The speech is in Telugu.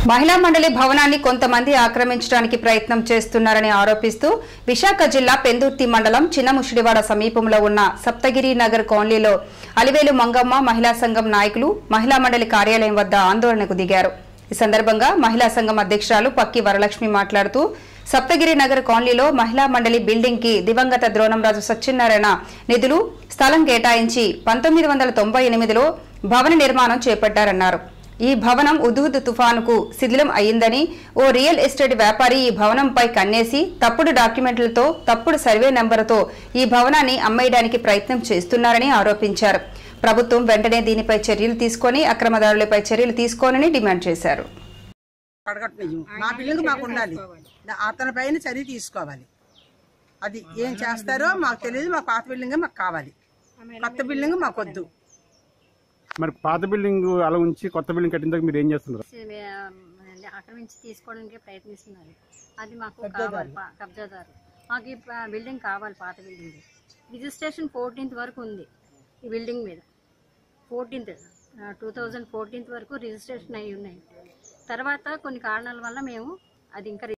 మహిళా మండలి భవనాన్ని కొంతమంది ఆక్రమించడానికి ప్రయత్నం చేస్తున్నారని ఆరోపిస్తూ విశాఖ జిల్లా పెందుర్తి మండలం చిన్నముషిడివాడ సమీపంలో ఉన్న సప్తగిరి నగర్ కాలనీలో అలివేలు మంగమ్మ మహిళా సంఘం నాయకులు మహిళా మండలి కార్యాలయం వద్ద ఆందోళనకు దిగారు ఈ సందర్భంగా మహిళా సంఘం అధ్యక్షురాలు పక్కి వరలక్ష్మి మాట్లాడుతూ సప్తగిరి నగర్ కాలనీలో మహిళా మండలి బిల్డింగ్ కి దివంగత ద్రోణంరాజు సత్యనారాయణ నిధులు స్థలం కేటాయించి పంతొమ్మిది వందల తొంభై ఎనిమిదిలో భవన నిర్మాణం చేపట్టారన్నారు ఈ భవనం ఉదుహుద్ తుఫానుకు శిథిలం అయ్యిందని ఓ రియల్ ఎస్టేట్ వ్యాపారి ఈ భవనంపై కన్నేసి తప్పుడు డాక్యుమెంట్లతో తప్పుడు సర్వే నెంబరుతో ఈ భవనాన్ని అమ్మేయడానికి ప్రయత్నం చేస్తున్నారని ఆరోపించారు ప్రభుత్వం వెంటనే దీనిపై చర్యలు తీసుకొని అక్రమదారులపై చర్యలు తీసుకోనని డిమాండ్ చేశారు పడగట్టు నిజం మా బిల్డింగ్ మాకు ఉండాలి అతని పైన చర్య తీసుకోవాలి అది ఏం చేస్తారో మాకు తెలియదు మా పాత బిల్డింగ్ మాకు కావాలి కొత్త బిల్డింగ్ మాకు వద్దు మరి పాత బిల్డింగ్ అలా ఉంచి కొత్త బిల్డింగ్ కట్టిన మీరు ఏం చేస్తున్నారు చే- ఆక్రమించి తీసుకోవడానికి ప్రయత్నిస్తున్నారు అది మాకు కావాలి పా- కబ్జాదారు మాకు ఈ ప- బిల్డింగ్ కావాలి పాత బిల్డింగ్ రిజిస్ట్రేషన్ ఫోర్టీన్త్ వరకు ఉంది ఈ బిల్డింగ్ మీద ఫోర్టీన్త్ టూ థౌజండ్ ఫోర్టీన్త్ వరకు రిజిస్ట్రేషన్ అయి ఉన్నాయి తర్వాత కొన్ని కారణాల వల్ల మేము అది ఇంకా